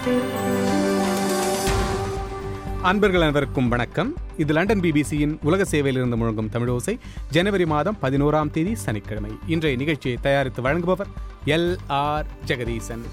அன்பர்கள் அனைவருக்கும் வணக்கம் இது லண்டன் பிபிசியின் உலக சேவையிலிருந்து முழங்கும் தமிழோசை ஜனவரி மாதம் பதினோராம் தேதி சனிக்கிழமை இன்றைய நிகழ்ச்சியை தயாரித்து வழங்குபவர் எல் ஆர் ஜெகதீசன்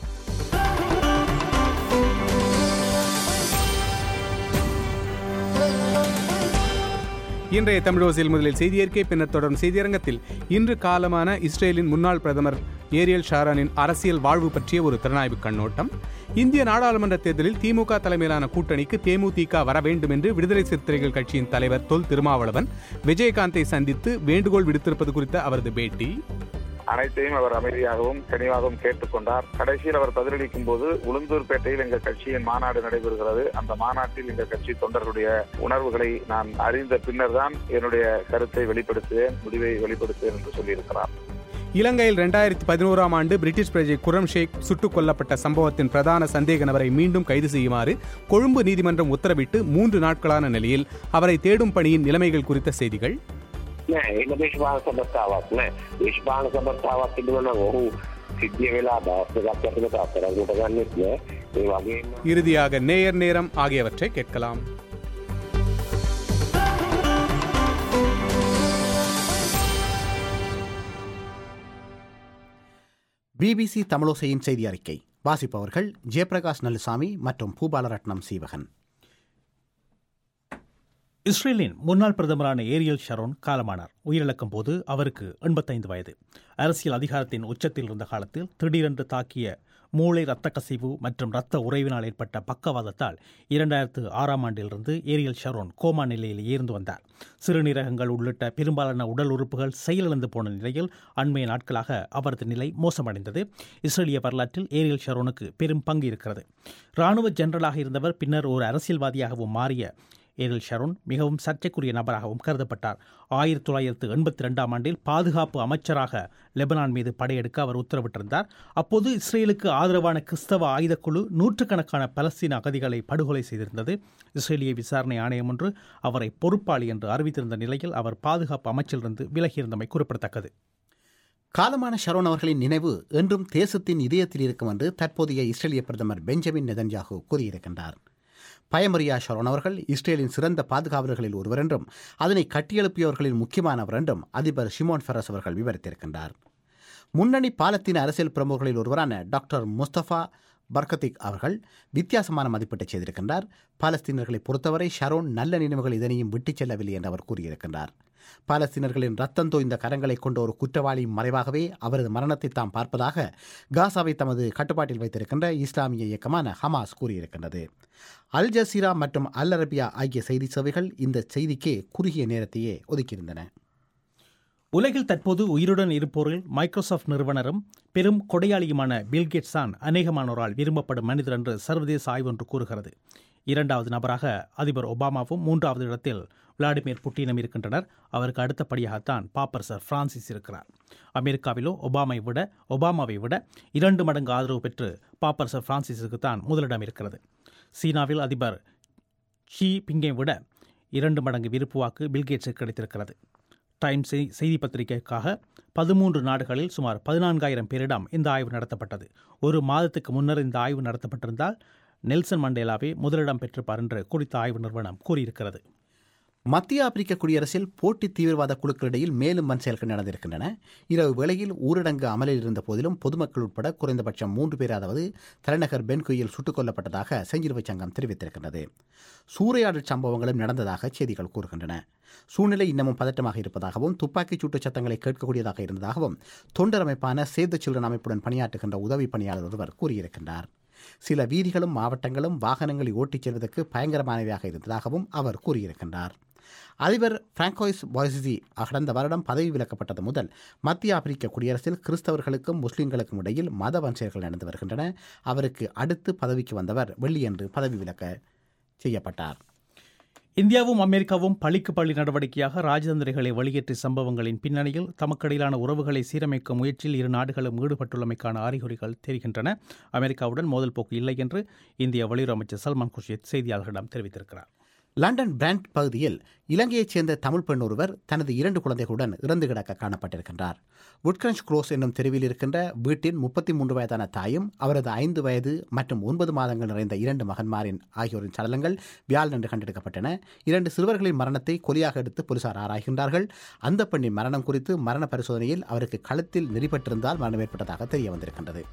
இன்றைய தமிழோசையில் முதலில் செய்தியறிக்கை பின்னர் தொடரும் செய்தியரங்கத்தில் இன்று காலமான இஸ்ரேலின் முன்னாள் பிரதமர் ஏரியல் ஷாரானின் அரசியல் வாழ்வு பற்றிய ஒரு திறனாய்வு கண்ணோட்டம் இந்திய நாடாளுமன்ற தேர்தலில் திமுக தலைமையிலான கூட்டணிக்கு தேமுதிக வர வேண்டும் என்று விடுதலை சிறுத்தைகள் கட்சியின் தலைவர் தொல் திருமாவளவன் விஜயகாந்தை சந்தித்து வேண்டுகோள் விடுத்திருப்பது குறித்த அவரது பேட்டி அனைத்தையும் அவர் அமைதியாகவும் கனிவாகவும் கேட்டுக்கொண்டார் கடைசியில் அவர் பதிலளிக்கும் போது உளுந்தூர்பேட்டையில் எங்கள் கட்சியின் மாநாடு நடைபெறுகிறது அந்த மாநாட்டில் எங்கள் கட்சி தொண்டர்களுடைய உணர்வுகளை நான் அறிந்த பின்னர் தான் என்னுடைய கருத்தை வெளிப்படுத்துவேன் முடிவை வெளிப்படுத்துவேன் என்று சொல்லியிருக்கிறார் இலங்கையில் இரண்டாயிரத்தி பதினோராம் ஆண்டு பிரிட்டிஷ் பிரஜை குரம் ஷேக் சுட்டுக் கொல்லப்பட்ட சம்பவத்தின் பிரதான சந்தேக நபரை மீண்டும் கைது செய்யுமாறு கொழும்பு நீதிமன்றம் உத்தரவிட்டு மூன்று நாட்களான நிலையில் அவரை தேடும் பணியின் நிலைமைகள் குறித்த செய்திகள் නෑ ඒක දේශපාලන සබස්ථාවක් නෑ දේශපාලන සබස්ථාවක් තිබුණා නම් ඔහු සිද්ධිය වෙලා දවස් දෙකක් ඇතුළත අත්තරංගුට ගන්නෙත් නෑ ඒ වගේම இறுதியாக நேயர் நேரம் ஆகியவற்றை கேட்கலாம் பிபிசி தமிழோசையின் செய்தி அறிக்கை வாசிப்பவர்கள் ஜெயபிரகாஷ் நல்லுசாமி மற்றும் பூபாலரட்னம் சீவகன் இஸ்ரேலின் முன்னாள் பிரதமரான ஏரியல் ஷரோன் காலமானார் உயிரிழக்கும் போது அவருக்கு எண்பத்தைந்து வயது அரசியல் அதிகாரத்தின் உச்சத்தில் இருந்த காலத்தில் திடீரென்று தாக்கிய மூளை இரத்த கசிவு மற்றும் இரத்த உறைவினால் ஏற்பட்ட பக்கவாதத்தால் இரண்டாயிரத்து ஆறாம் ஆண்டிலிருந்து ஏரியல் ஷரோன் கோமா நிலையில் இருந்து வந்தார் சிறுநீரகங்கள் உள்ளிட்ட பெரும்பாலான உடல் உறுப்புகள் செயலிழந்து போன நிலையில் அண்மைய நாட்களாக அவரது நிலை மோசமடைந்தது இஸ்ரேலிய வரலாற்றில் ஏரியல் ஷரோனுக்கு பெரும் பங்கு இருக்கிறது இராணுவ ஜெனரலாக இருந்தவர் பின்னர் ஒரு அரசியல்வாதியாகவும் மாறிய ஏரில் ஷரோன் மிகவும் சர்ச்சைக்குரிய நபராகவும் கருதப்பட்டார் ஆயிரத்தி தொள்ளாயிரத்து எண்பத்தி ரெண்டாம் ஆண்டில் பாதுகாப்பு அமைச்சராக லெபனான் மீது படையெடுக்க அவர் உத்தரவிட்டிருந்தார் அப்போது இஸ்ரேலுக்கு ஆதரவான கிறிஸ்தவ ஆயுதக்குழு நூற்றுக்கணக்கான பலஸ்தீன அகதிகளை படுகொலை செய்திருந்தது இஸ்ரேலிய விசாரணை ஆணையம் ஒன்று அவரை பொறுப்பாளி என்று அறிவித்திருந்த நிலையில் அவர் பாதுகாப்பு அமைச்சிலிருந்து விலகியிருந்தமை குறிப்பிடத்தக்கது காலமான ஷரோன் அவர்களின் நினைவு என்றும் தேசத்தின் இதயத்தில் இருக்கும் என்று தற்போதைய இஸ்ரேலிய பிரதமர் பெஞ்சமின் நெதன்யாகு கூறியிருக்கின்றார் பயமரியா ஷரோன் அவர்கள் இஸ்ரேலின் சிறந்த பாதுகாவலர்களில் ஒருவர் என்றும் அதனை கட்டியெழுப்பியவர்களில் முக்கியமானவர் என்றும் அதிபர் ஷிமோன் ஃபெரஸ் அவர்கள் விவரித்திருக்கின்றார் முன்னணி பாலத்தீன அரசியல் பிரமுகர்களில் ஒருவரான டாக்டர் முஸ்தபா பர்கத்திக் அவர்கள் வித்தியாசமான மதிப்பீட்டை செய்திருக்கின்றார் பாலஸ்தீனர்களை பொறுத்தவரை ஷரோன் நல்ல நினைவுகள் இதனையும் விட்டுச் செல்லவில்லை என்று அவர் கூறியிருக்கின்றார் பாலஸ்தீனர்களின் ரத்தம் தோய்ந்த கரங்களை கொண்ட ஒரு குற்றவாளி மறைவாகவே அவரது மரணத்தை தாம் பார்ப்பதாக காசாவை தமது கட்டுப்பாட்டில் வைத்திருக்கின்ற இஸ்லாமிய இயக்கமான ஹமாஸ் கூறியிருக்கின்றது அல் ஜசீரா மற்றும் அல் அரபியா ஆகிய செய்தி சேவைகள் இந்த செய்திக்கே குறுகிய நேரத்தையே ஒதுக்கியிருந்தன உலகில் தற்போது உயிருடன் இருப்போரில் மைக்ரோசாஃப்ட் நிறுவனரும் பெரும் கொடையாளியுமான பில்கேட்ஸ் தான் அநேகமானோரால் விரும்பப்படும் மனிதர் என்று சர்வதேச ஆய்வு ஒன்று கூறுகிறது இரண்டாவது நபராக அதிபர் ஒபாமாவும் மூன்றாவது இடத்தில் விளாடிமிர் புட்டினும் இருக்கின்றனர் அவருக்கு அடுத்தபடியாகத்தான் பாப்பர் சர் பிரான்சிஸ் இருக்கிறார் அமெரிக்காவிலோ ஒபாமை விட ஒபாமாவை விட இரண்டு மடங்கு ஆதரவு பெற்று பாப்பர் சர் பிரான்சிஸுக்கு தான் முதலிடம் இருக்கிறது சீனாவில் அதிபர் ஷி பிங்கை விட இரண்டு மடங்கு விருப்பு வாக்கு பில்கேட்ஸுக்கு கிடைத்திருக்கிறது டைம்ஸ் செய்தி பத்திரிகைக்காக பதிமூன்று நாடுகளில் சுமார் பதினான்காயிரம் பேரிடம் இந்த ஆய்வு நடத்தப்பட்டது ஒரு மாதத்துக்கு முன்னர் இந்த ஆய்வு நடத்தப்பட்டிருந்தால் நெல்சன் மண்டேலாவே முதலிடம் பெற்றிருப்பார் என்று குறித்த ஆய்வு நிறுவனம் கூறியிருக்கிறது மத்திய ஆப்பிரிக்க குடியரசில் போட்டி தீவிரவாத குழுக்களிடையில் மேலும் வன் செயல்கள் நடந்திருக்கின்றன இரவு வேளையில் ஊரடங்கு அமலில் இருந்த போதிலும் பொதுமக்கள் உட்பட குறைந்தபட்சம் மூன்று பேராவது தலைநகர் பென்குயில் சுட்டுக் கொல்லப்பட்டதாக செஞ்சிலுவை சங்கம் தெரிவித்திருக்கின்றது சூறையாடல் சம்பவங்களும் நடந்ததாக செய்திகள் கூறுகின்றன சூழ்நிலை இன்னமும் பதட்டமாக இருப்பதாகவும் துப்பாக்கிச் சூட்டு சத்தங்களை கேட்கக்கூடியதாக இருந்ததாகவும் தொண்டர் அமைப்பான சேவ் த சில்ட்ரன் அமைப்புடன் பணியாற்றுகின்ற உதவி பணியாளர் ஒருவர் கூறியிருக்கின்றார் சில வீதிகளும் மாவட்டங்களும் வாகனங்களை ஓட்டிச் செல்வதற்கு பயங்கரமானவையாக இருந்ததாகவும் அவர் கூறியிருக்கின்றார் அதிபர் பிராங்கோய்ஸ் பாய்சிசி கடந்த வருடம் பதவி விலக்கப்பட்டது முதல் மத்திய ஆப்பிரிக்க குடியரசில் கிறிஸ்தவர்களுக்கும் முஸ்லிம்களுக்கும் இடையில் மத வன்செயல்கள் நடந்து வருகின்றன அவருக்கு அடுத்து பதவிக்கு வந்தவர் வெள்ளியன்று பதவி விலக்க செய்யப்பட்டார் இந்தியாவும் அமெரிக்காவும் பழிக்கு பள்ளி நடவடிக்கையாக ராஜதந்திரிகளை வெளியேற்றிய சம்பவங்களின் பின்னணியில் தமக்கிடையிலான உறவுகளை சீரமைக்கும் முயற்சியில் இரு நாடுகளும் ஈடுபட்டுள்ளமைக்கான அறிகுறிகள் தெரிகின்றன அமெரிக்காவுடன் மோதல் போக்கு இல்லை என்று இந்திய வெளியுறவு அமைச்சர் சல்மான் குர்ஷித் செய்தியாளர்களிடம் தெரிவித்திருக்கிறார் லண்டன் பிராண்ட் பகுதியில் இலங்கையைச் சேர்ந்த தமிழ் பெண் ஒருவர் தனது இரண்டு குழந்தைகளுடன் இறந்து கிடக்க காணப்பட்டிருக்கின்றார் வுட்கன்ஸ் க்ரோஸ் என்னும் தெருவில் இருக்கின்ற வீட்டின் முப்பத்தி மூன்று வயதான தாயும் அவரது ஐந்து வயது மற்றும் ஒன்பது மாதங்கள் நிறைந்த இரண்டு மகன்மாரின் ஆகியோரின் சடலங்கள் வியாழனன்று கண்டெடுக்கப்பட்டன இரண்டு சிறுவர்களின் மரணத்தை கொலியாக எடுத்து போலீசார் ஆராய்கின்றார்கள் அந்த பெண்ணின் மரணம் குறித்து மரண பரிசோதனையில் அவருக்கு கழுத்தில் நெறிப்பட்டிருந்தால் மரணம் ஏற்பட்டதாக தெரிய வந்திருக்கின்றது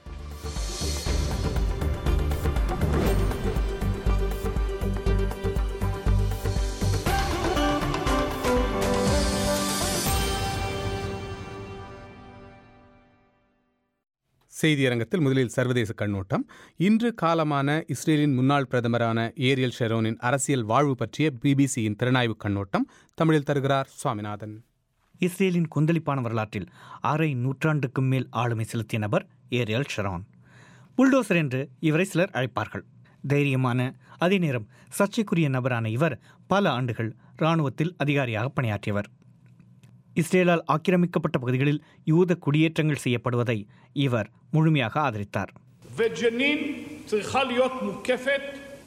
செய்தியரங்கத்தில் முதலில் சர்வதேச கண்ணோட்டம் இன்று காலமான இஸ்ரேலின் முன்னாள் பிரதமரான ஏரியல் ஷெரோனின் அரசியல் வாழ்வு பற்றிய பிபிசியின் திறனாய்வு கண்ணோட்டம் தமிழில் தருகிறார் சுவாமிநாதன் இஸ்ரேலின் கொந்தளிப்பான வரலாற்றில் அரை நூற்றாண்டுக்கும் மேல் ஆளுமை செலுத்திய நபர் ஏரியல் ஷெரோன் புல்டோசர் என்று இவரை சிலர் அழைப்பார்கள் தைரியமான அதே நேரம் சர்ச்சைக்குரிய நபரான இவர் பல ஆண்டுகள் இராணுவத்தில் அதிகாரியாக பணியாற்றியவர் இஸ்ரேலால் ஆக்கிரமிக்கப்பட்ட பகுதிகளில் யூத குடியேற்றங்கள் செய்யப்படுவதை இவர் முழுமையாக ஆதரித்தார் וג'נין צריכה להיות מוקפת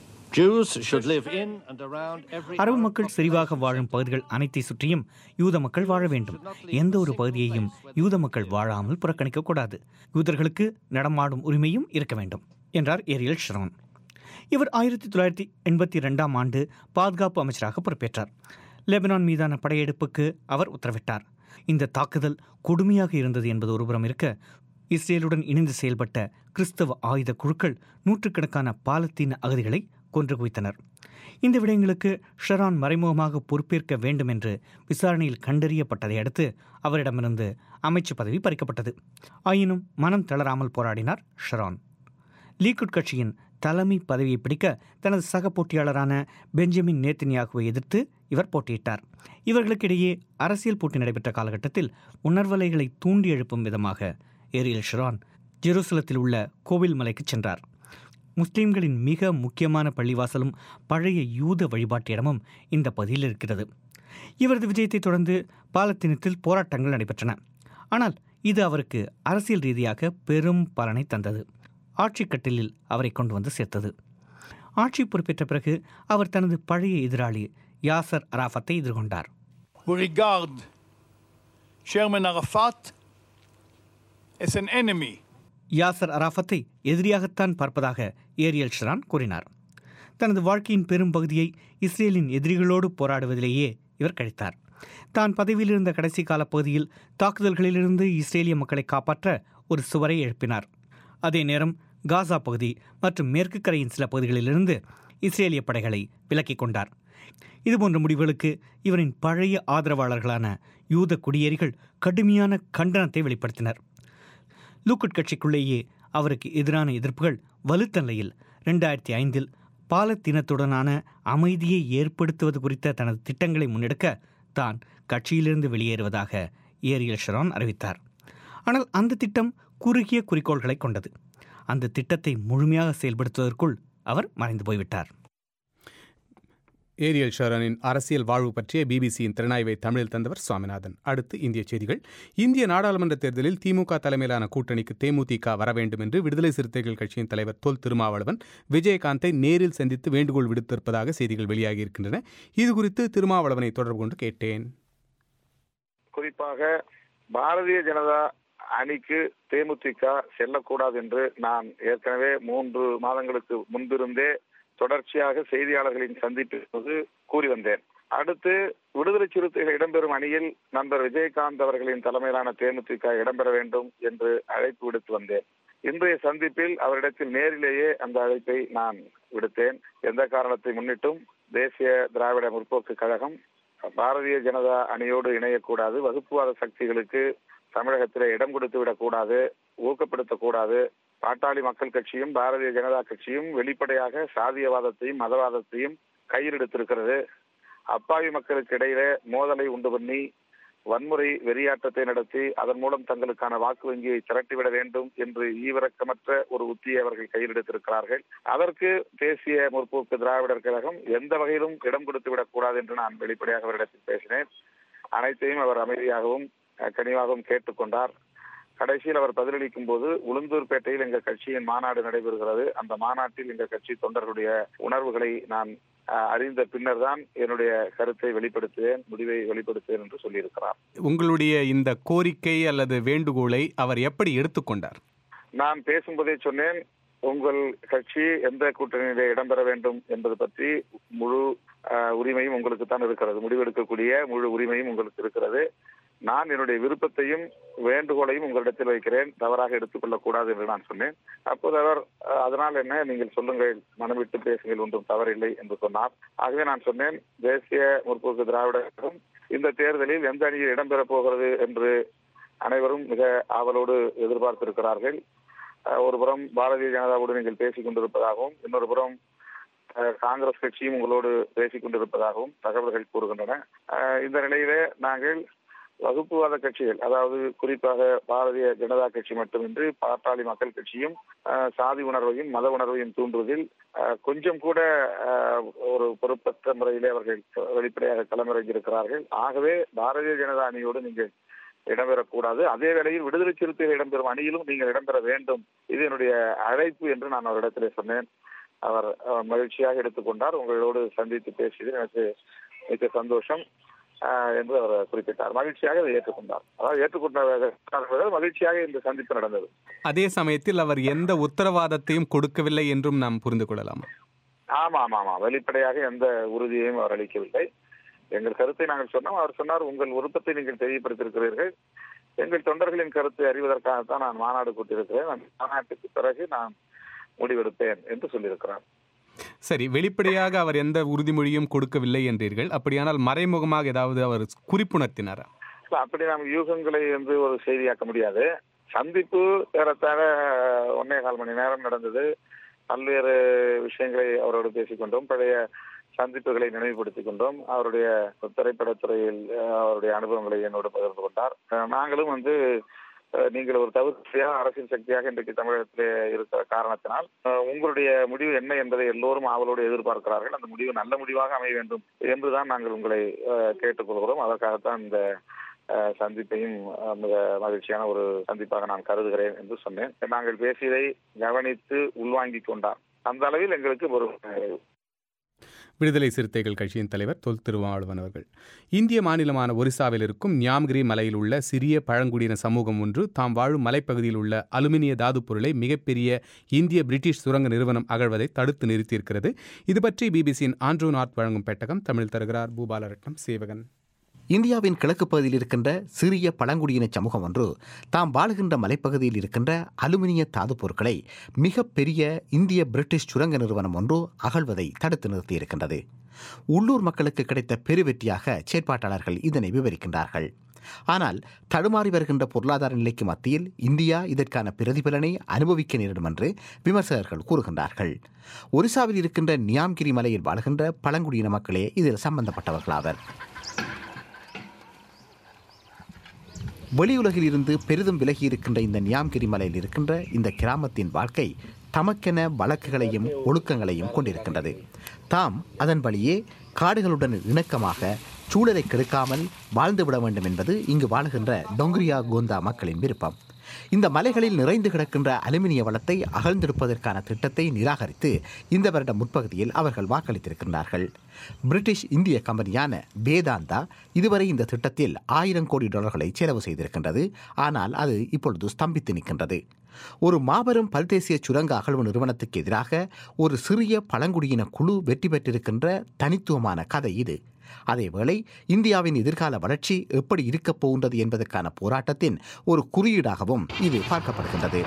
Jews should live in and around every அரபு மக்கள் செறிவாக வாழும் பகுதிகள் அனைத்தை சுற்றியும் யூத மக்கள் வாழ வேண்டும் எந்த ஒரு பகுதியையும் யூத மக்கள் வாழாமல் புறக்கணிக்க கூடாது யூதர்களுக்கு நடமாடும் உரிமையும் இருக்க வேண்டும் என்றார் ஏரியல் ஷரோன் இவர் ஆயிரத்தி தொள்ளாயிரத்தி எண்பத்தி ரெண்டாம் ஆண்டு பாதுகாப்பு அமைச்சராக பொறுப்பேற்றார் லெபனான் மீதான படையெடுப்புக்கு அவர் உத்தரவிட்டார் இந்த தாக்குதல் கொடுமையாக இருந்தது என்பது ஒருபுறம் இருக்க இஸ்ரேலுடன் இணைந்து செயல்பட்ட கிறிஸ்தவ ஆயுத குழுக்கள் நூற்றுக்கணக்கான பாலத்தீன அகதிகளை கொன்று குவித்தனர் இந்த விடயங்களுக்கு ஷரான் மறைமுகமாக பொறுப்பேற்க வேண்டும் என்று விசாரணையில் கண்டறியப்பட்டதை அடுத்து அவரிடமிருந்து அமைச்சு பதவி பறிக்கப்பட்டது ஆயினும் மனம் தளராமல் போராடினார் ஷரான் லீக்குட் கட்சியின் தலைமை பதவியை பிடிக்க தனது சக போட்டியாளரான பெஞ்சமின் நேத்தன்யாகுவை எதிர்த்து இவர் போட்டியிட்டார் இவர்களுக்கிடையே அரசியல் போட்டி நடைபெற்ற காலகட்டத்தில் உணர்வலைகளை தூண்டி எழுப்பும் விதமாக ஏரியல் ஷரான் ஜெருசலத்தில் உள்ள கோவில் மலைக்கு சென்றார் முஸ்லிம்களின் மிக முக்கியமான பள்ளிவாசலும் பழைய யூத வழிபாட்டு இடமும் இந்த பகுதியில் இருக்கிறது இவரது விஜயத்தை தொடர்ந்து பாலத்தீனத்தில் போராட்டங்கள் நடைபெற்றன ஆனால் இது அவருக்கு அரசியல் ரீதியாக பெரும் பலனை தந்தது ஆட்சி கட்டிலில் அவரை கொண்டு வந்து சேர்த்தது ஆட்சி பொறுப்பேற்ற பிறகு அவர் தனது பழைய எதிராளி யாசர் அராஃபத்தை எதிர்கொண்டார் We regard Chairman Arafat as an enemy. Yasar அராஃபத்தை எதிரியாகத்தான் பார்ப்பதாக ஏரியல் ஷரான் கூறினார் தனது வாழ்க்கையின் பெரும் பகுதியை இஸ்ரேலின் எதிரிகளோடு போராடுவதிலேயே இவர் கழித்தார் தான் பதவியில் இருந்த கடைசி கால பகுதியில் தாக்குதல்களிலிருந்து இஸ்ரேலிய மக்களை காப்பாற்ற ஒரு சுவரை எழுப்பினார் அதே நேரம் காசா பகுதி மற்றும் மேற்கு கரையின் சில பகுதிகளிலிருந்து இஸ்ரேலிய படைகளை விலக்கிக் கொண்டார் இதுபோன்ற முடிவுகளுக்கு இவரின் பழைய ஆதரவாளர்களான யூத குடியேறிகள் கடுமையான கண்டனத்தை வெளிப்படுத்தினர் லூக்குட் கட்சிக்குள்ளேயே அவருக்கு எதிரான எதிர்ப்புகள் வலுத்த நிலையில் ரெண்டாயிரத்தி ஐந்தில் பாலத்தீனத்துடனான அமைதியை ஏற்படுத்துவது குறித்த தனது திட்டங்களை முன்னெடுக்க தான் கட்சியிலிருந்து வெளியேறுவதாக ஏரியல் ஷரான் அறிவித்தார் ஆனால் அந்த திட்டம் குறுகிய குறிக்கோள்களை கொண்டது அந்த திட்டத்தை முழுமையாக செயல்படுத்துவதற்குள் அவர் மறைந்து போய்விட்டார் ஏரியல் ஷரோனின் அரசியல் வாழ்வு பற்றிய பிபிசியின் திறனாய்வை தமிழில் தந்தவர் சுவாமிநாதன் அடுத்து இந்திய செய்திகள் இந்திய நாடாளுமன்ற தேர்தலில் திமுக தலைமையிலான கூட்டணிக்கு தேமுதிக வர வேண்டும் என்று விடுதலை சிறுத்தைகள் கட்சியின் தலைவர் தொல் திருமாவளவன் விஜயகாந்தை நேரில் சந்தித்து வேண்டுகோள் விடுத்திருப்பதாக செய்திகள் வெளியாகியிருக்கின்றன இது குறித்து திருமாவளவனை தொடர்பு கொண்டு கேட்டேன் குறிப்பாக பாரதிய ஜனதா அணிக்கு தேமுதிக செல்லக்கூடாது என்று நான் ஏற்கனவே மூன்று மாதங்களுக்கு முன்பிருந்தே தொடர்ச்சியாக செய்தியாளர்களின் சந்திப்பின் போது கூறி வந்தேன் அடுத்து விடுதலை சிறுத்தைகள் இடம்பெறும் அணியில் நண்பர் விஜயகாந்த் அவர்களின் தலைமையிலான தேமுதிக இடம்பெற வேண்டும் என்று அழைப்பு விடுத்து வந்தேன் இன்றைய சந்திப்பில் அவரிடத்தில் நேரிலேயே அந்த அழைப்பை நான் விடுத்தேன் எந்த காரணத்தை முன்னிட்டும் தேசிய திராவிட முற்போக்கு கழகம் பாரதிய ஜனதா அணியோடு இணையக்கூடாது வகுப்புவாத சக்திகளுக்கு தமிழகத்திலே இடம் கொடுத்து விடக்கூடாது ஊக்கப்படுத்தக்கூடாது பாட்டாளி மக்கள் கட்சியும் பாரதிய ஜனதா கட்சியும் வெளிப்படையாக சாதியவாதத்தையும் மதவாதத்தையும் கையில் எடுத்திருக்கிறது அப்பாவி மக்களுக்கு இடையிலே மோதலை உண்டு பண்ணி வன்முறை வெறியாட்டத்தை நடத்தி அதன் மூலம் தங்களுக்கான வாக்கு வங்கியை திரட்டிவிட வேண்டும் என்று ஈவிரக்கமற்ற ஒரு உத்தியை அவர்கள் கையில் எடுத்திருக்கிறார்கள் அதற்கு தேசிய முற்போக்கு திராவிடர் கழகம் எந்த வகையிலும் இடம் கொடுத்து விடக்கூடாது என்று நான் வெளிப்படையாக அவரிடத்தில் பேசினேன் அனைத்தையும் அவர் அமைதியாகவும் கனிவாகவும் கேட்டுக்கொண்டார் கடைசியில் அவர் பதிலளிக்கும் போது உளுந்தூர்பேட்டையில் எங்கள் கட்சியின் மாநாடு நடைபெறுகிறது அந்த மாநாட்டில் எங்கள் கட்சி தொண்டர்களுடைய உணர்வுகளை நான் அஹ், அறிந்த பின்னர் தான் என்னுடைய கருத்தை வெளிப்படுத்துவேன் முடிவை வெளிப்படுத்துவேன் என்று சொல்லியிருக்கிறார் உங்களுடைய இந்த கோரிக்கை அல்லது வேண்டுகோளை அவர் எப்படி எடுத்துக்கொண்டார் நான் பேசும்போதே சொன்னேன் உங்கள் கட்சி எந்த கூட்டணியிலே இடம்பெற வேண்டும் என்பது பற்றி முழு அஹ், உரிமையும் உங்களுக்கு தான் இருக்கிறது முடிவெடுக்கக்கூடிய முழு உரிமையும் உங்களுக்கு இருக்கிறது நான் என்னுடைய விருப்பத்தையும் வேண்டுகோளையும் உங்களிடத்தில் வைக்கிறேன் தவறாக எடுத்துக்கொள்ளக் கூடாது என்று நான் சொன்னேன் அப்போது அவர் அஹ், அதனால் என்ன நீங்கள் சொல்லுங்கள் மனம் விட்டு பேசுங்கள் ஒன்றும் தவறில்லை என்று சொன்னார் ஆகவே நான் சொன்னேன் தேசிய முற்போக்கு திராவிட கழகம் இந்த தேர்தலில் எந்த அணியில் இடம்பெறப் போகிறது என்று அனைவரும் மிக ஆவலோடு எதிர்பார்த்திருக்கிறார்கள் அஹ், ஒரு புறம் பாரதிய ஜனதாவோடு நீங்கள் பேசிக் கொண்டிருப்பதாகவும் இன்னொரு புறம் அஹ், காங்கிரஸ் கட்சியும் உங்களோடு பேசிக் கொண்டிருப்பதாகவும் தகவல்கள் கூறுகின்றன அஹ், இந்த நிலையிலே நாங்கள் வகுப்புவாத கட்சிகள் அதாவது குறிப்பாக பாரதிய ஜனதா கட்சி மட்டுமின்றி பாட்டாளி மக்கள் கட்சியும் அஹ், சாதி உணர்வையும் மத உணர்வையும் தூண்டுவதில் அஹ், கொஞ்சம் கூட அஹ், ஒரு பொறுப்பற்ற முறையிலே அவர்கள் வெளிப்படையாக களமிறங்கியிருக்கிறார்கள் ஆகவே பாரதிய ஜனதா அணியோடு நீங்கள் இடம்பெறக்கூடாது அதே வேளையில் விடுதலை சிறுத்தைகள் இடம்பெறும் அணியிலும் நீங்கள் இடம்பெற வேண்டும் இது என்னுடைய அழைப்பு என்று நான் அவரிடத்திலே சொன்னேன் அவர் அஹ், மகிழ்ச்சியாக எடுத்துக்கொண்டார் உங்களோடு சந்தித்து பேசியது எனக்கு மிக்க சந்தோஷம் அஹ், என்று அவர் குறிப்பிட்டார் மகிழ்ச்சியாக அதை ஏற்றுக்கொண்டார் அதாவது ஏற்றுக்கொண்ட மகிழ்ச்சியாக இந்த சந்திப்பு நடந்தது அதே சமயத்தில் அவர் எந்த உத்தரவாதத்தையும் கொடுக்கவில்லை என்றும் நாம் புரிந்து கொள்ளலாம் ஆமா ஆமா ஆமா வெளிப்படையாக எந்த உறுதியையும் அவர் அளிக்கவில்லை எங்கள் கருத்தை நாங்கள் சொன்னோம் அவர் சொன்னார் உங்கள் விருப்பத்தை நீங்கள் தெரியப்படுத்தியிருக்கிறீர்கள் எங்கள் தொண்டர்களின் கருத்தை அறிவதற்காகத்தான் நான் மாநாடு கூட்டியிருக்கிறேன் அந்த மாநாட்டுக்கு பிறகு நான் முடிவெடுப்பேன் என்று சொல்லியிருக்கிறார் சரி வெளிப்படையாக அவர் எந்த உறுதிமொழியும் கொடுக்கவில்லை என்றீர்கள் அப்படியானால் மறைமுகமாக ஏதாவது அவர் குறிப்புணர்த்தினாரா இல்ல, அப்படி நாம் யூகங்களை வந்து ஒரு செய்தியாக்க முடியாது சந்திப்பு ஏறத்தாழ ஒன்னே கால் மணி நேரம் நடந்தது பல்வேறு விஷயங்களை அவரோடு பேசிக்கொண்டோம் பழைய சந்திப்புகளை நினைவுபடுத்திக் கொண்டோம் அவருடைய திரைப்படத்துறையில் அஹ், அவருடைய அனுபவங்களை என்னோடு பகிர்ந்து கொண்டார் அஹ், நாங்களும் வந்து அஹ், நீங்கள் ஒரு தவிர்த்தியாக அரசியல் சக்தியாக இன்றைக்கு தமிழகத்திலே இருக்கிற காரணத்தினால் அஹ், உங்களுடைய முடிவு என்ன என்பதை எல்லோரும் ஆவலோடு எதிர்பார்க்கிறார்கள் அந்த முடிவு நல்ல முடிவாக அமைய வேண்டும் என்றுதான் நாங்கள் உங்களை அஹ், கேட்டுக்கொள்கிறோம் அதற்காகத்தான் இந்த அஹ், சந்திப்பையும் அஹ், மிக மகிழ்ச்சியான ஒரு சந்திப்பாக நான் கருதுகிறேன் என்று சொன்னேன் நாங்கள் பேசியதை கவனித்து உள்வாங்கிக் கொண்டார் அந்த அளவில் எங்களுக்கு ஒரு அஹ், விடுதலை சிறுத்தைகள் கட்சியின் தலைவர் தொல் திருமாவளவன் அவர்கள் இந்திய மாநிலமான ஒரிசாவில் இருக்கும் ஞாம்கிரி மலையில் உள்ள சிறிய பழங்குடியின சமூகம் ஒன்று தாம் வாழும் மலைப்பகுதியில் உள்ள அலுமினிய தாதுப் பொருளை மிகப்பெரிய இந்திய பிரிட்டிஷ் சுரங்க நிறுவனம் அகழ்வதை தடுத்து நிறுத்தியிருக்கிறது இது பற்றி பிபிசியின் ஆண்ட்ரூ நார்த் வழங்கும் பெட்டகம் தமிழ் தருகிறார் பூபாலரட்னம் சேவகன் இந்தியாவின் கிழக்கு பகுதியில் இருக்கின்ற சிறிய பழங்குடியின சமூகம் ஒன்று தாம் வாழுகின்ற மலைப்பகுதியில் இருக்கின்ற அலுமினிய தாதுப் பொருட்களை மிகப்பெரிய இந்திய பிரிட்டிஷ் சுரங்க நிறுவனம் ஒன்று அகழ்வதை தடுத்து நிறுத்தியிருக்கின்றது உள்ளூர் மக்களுக்கு கிடைத்த பெருவெற்றியாக செயற்பாட்டாளர்கள் இதனை விவரிக்கின்றார்கள் ஆனால் தடுமாறி வருகின்ற பொருளாதார நிலைக்கு மத்தியில் இந்தியா இதற்கான பிரதிபலனை அனுபவிக்க நேரிடும் என்று விமர்சகர்கள் கூறுகின்றார்கள் ஒரிசாவில் இருக்கின்ற நியாம்கிரி மலையில் வாழ்கின்ற பழங்குடியின மக்களே இதில் சம்பந்தப்பட்டவர்களாவர் வெளியுலகில் இருந்து பெரிதும் விலகி இருக்கின்ற இந்த நியாம்கிரி மலையில் இருக்கின்ற இந்த கிராமத்தின் வாழ்க்கை தமக்கென வழக்குகளையும் ஒழுக்கங்களையும் கொண்டிருக்கின்றது தாம் அதன் வழியே காடுகளுடன் இணக்கமாக சூழலை கெடுக்காமல் வாழ்ந்துவிட வேண்டும் என்பது இங்கு வாழுகின்ற டொங்கிரியா கோந்தா மக்களின் விருப்பம் இந்த மலைகளில் நிறைந்து கிடக்கின்ற அலுமினிய வளத்தை அகழ்ந்தெடுப்பதற்கான திட்டத்தை நிராகரித்து இந்த வருட முற்பகுதியில் அவர்கள் வாக்களித்திருக்கின்றார்கள் பிரிட்டிஷ் இந்திய கம்பெனியான வேதாந்தா இதுவரை இந்த திட்டத்தில் ஆயிரம் கோடி டாலர்களை செலவு செய்திருக்கின்றது ஆனால் அது இப்பொழுது ஸ்தம்பித்து நிற்கின்றது ஒரு மாபெரும் பல்தேசிய சுரங்க அகழ்வு நிறுவனத்துக்கு எதிராக ஒரு சிறிய பழங்குடியின குழு வெற்றி பெற்றிருக்கின்ற தனித்துவமான கதை இது அதேவேளை இந்தியாவின் எதிர்கால வளர்ச்சி எப்படி இருக்கப் போகின்றது என்பதற்கான போராட்டத்தின் ஒரு குறியீடாகவும் இது பார்க்கப்படுகின்றது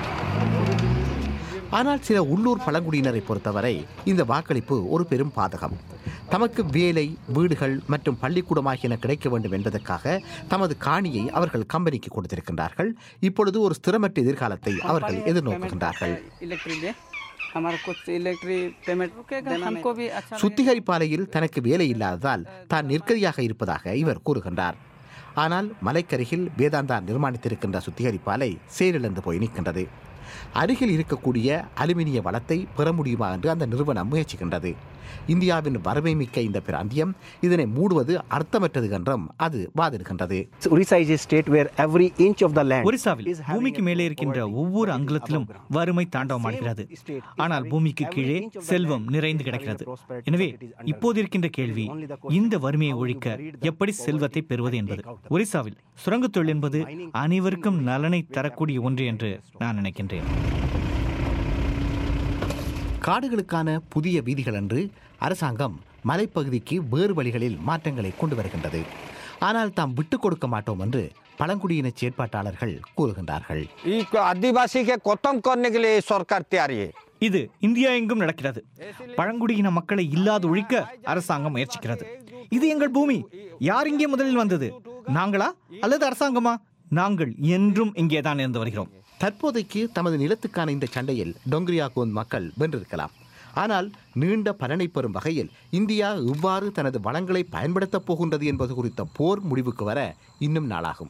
ஆனால் சில உள்ளூர் பழங்குடியினரை பொறுத்தவரை இந்த வாக்களிப்பு ஒரு பெரும் பாதகம் தமக்கு வேலை வீடுகள் மற்றும் பள்ளிக்கூடம் ஆகியன கிடைக்க வேண்டும் என்பதற்காக தமது காணியை அவர்கள் கம்பெனிக்கு கொடுத்திருக்கின்றார்கள் இப்பொழுது ஒரு ஸ்திரமற்ற எதிர்காலத்தை அவர்கள் எதிர்நோக்குகின்றார்கள் इलेक्ट्रिक दे हमारा कुछ इलेक्ट्रिक पेमेंट देना हमको भी अच्छा சுத்திகரிப்பாலையில் தனக்கு வேலை இல்லாததால் தான் நிற்கதியாக இருப்பதாக இவர் கூறுகின்றார் ஆனால் மலைக்கருகில் வேதாந்தா நிர்மாணித்திருக்கின்ற சுத்திகரிப்பாலை செயலிழந்து போய் நிற்கின்றது அருகில் இருக்கக்கூடிய அலுமினிய வளத்தை பெற முடியுமா என்று அந்த நிறுவனம் முயற்சிக்கின்றது இந்தியாவின் வறுமை மிக்க இந்த பிராந்தியம் இதனை மூடுவது அர்த்தமற்றது என்றும் அது வாதிடுகின்றது Orissa is a state where every inch of the land ஒரிசாவில் is having பூமிக்கு a மேலே இருக்கின்ற poverty. ஒவ்வொரு And அங்குலத்திலும் above ground. வறுமை தாண்டவமாடுகிறது Same state is ஆனால் having பூமிக்கு every கீழே inch of the Selvam land நிறைந்து is having கிடக்கிறது the prosperity எனவே that it is under இப்போது ground. இருக்கின்ற கேள்வி Only the question இந்த is வறுமையை how to ஒழிக்க breed the எப்படி poverty செல்வத்தை பெறுவது and என்பது take out the ஒரிசாவில் சுரங்கத் தொழில் என்பது அனைவருக்கும் நலனை தரக்கூடிய ஒன்று என்று நான் நினைக்கின்றேன் காடுகளுக்கான புதிய வீதிகள் என்று அரசாங்கம் மலைப்பகுதிக்கு வேறு வழிகளில் மாற்றங்களை கொண்டு வருகின்றது ஆனால் தாம் விட்டுக் கொடுக்க மாட்டோம் என்று பழங்குடியின செயற்பாட்டாளர்கள் கூறுகின்றார்கள் ये आदिवासी के खत्म करने के लिए सरकार तैयारी है இது இந்தியா எங்கும் நடக்கிறது பழங்குடியின மக்களை இல்லாது ஒழிக்க அரசாங்கம் முயற்சிக்கிறது இது எங்கள் பூமி யார் இங்கே முதலில் வந்தது நாங்களா அல்லது அரசாங்கமா நாங்கள் என்றும் இங்கேதான் இருந்து வருகிறோம் தற்போதைக்கு தமது நிலத்துக்கான இந்த சண்டையில் டொங்கிரியா கோந்த் மக்கள் வென்றிருக்கலாம் ஆனால் நீண்ட பலனை பெறும் வகையில் இந்தியா எவ்வாறு தனது வளங்களை பயன்படுத்தப் போகின்றது என்பது குறித்த போர் முடிவுக்கு வர இன்னும் நாளாகும்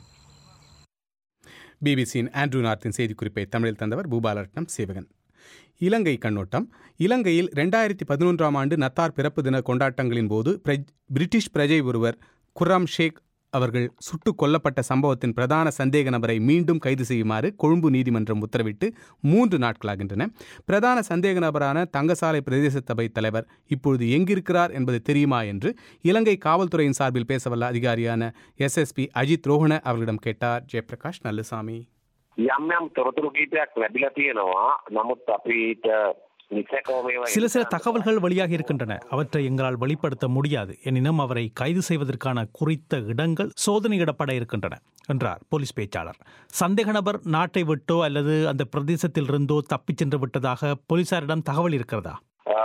பிபிசியின் ஆண்ட்ரூ நார்த்தின் செய்திக்குறிப்பை தமிழில் தந்தவர் பூபாலரட்னம் சேவகன் இலங்கை கண்ணோட்டம் இலங்கையில் ரெண்டாயிரத்தி பதினொன்றாம் ஆண்டு நத்தார் பிறப்பு தின கொண்டாட்டங்களின் போது பிரெஜ்- பிரிட்டிஷ் பிரஜை ஒருவர் குர்ராம் ஷேக் அவர்கள் சுட்டுக் கொல்லப்பட்ட சம்பவத்தின் பிரதான சந்தேக நபரை மீண்டும் கைது செய்யுமாறு கொழும்பு நீதிமன்றம் உத்தரவிட்டு மூன்று நாட்களாகின்றன பிரதான சந்தேக நபரான தங்கசாலை பிரதேச சபை தலைவர் இப்பொழுது எங்கிருக்கிறார் என்பது தெரியுமா என்று இலங்கை காவல்துறையின் சார்பில் பேசவல்ல அதிகாரியான எஸ்எஸ்பி அஜித் ரோஹண அவர்களிடம் கேட்டார் ஜெயபிரகாஷ் நல்லுசாமி යම් යම් තොරතුරු කීපයක් ලැබිලා තියෙනවා. නමුත් අපිට නිසකව මේවා சில சில தகவல்கள் வெளியாக இருக்கின்றன அவற்றை எங்களால் வெளிப்படுத்த முடியாது எனினும் அவரை கைது செய்வதற்கான குறித்த இடங்கள் சோதனையிடப்பட இருக்கின்றன என்றார் போலீஸ் பேச்சாளர் சந்தேக நபர் நாட்டை விட்டோ அல்லது அந்த பிரதேசத்தில் இருந்தோ தப்பிச் சென்று விட்டதாக போலீசாரிடம் தகவல் இருக்கிறதா අ,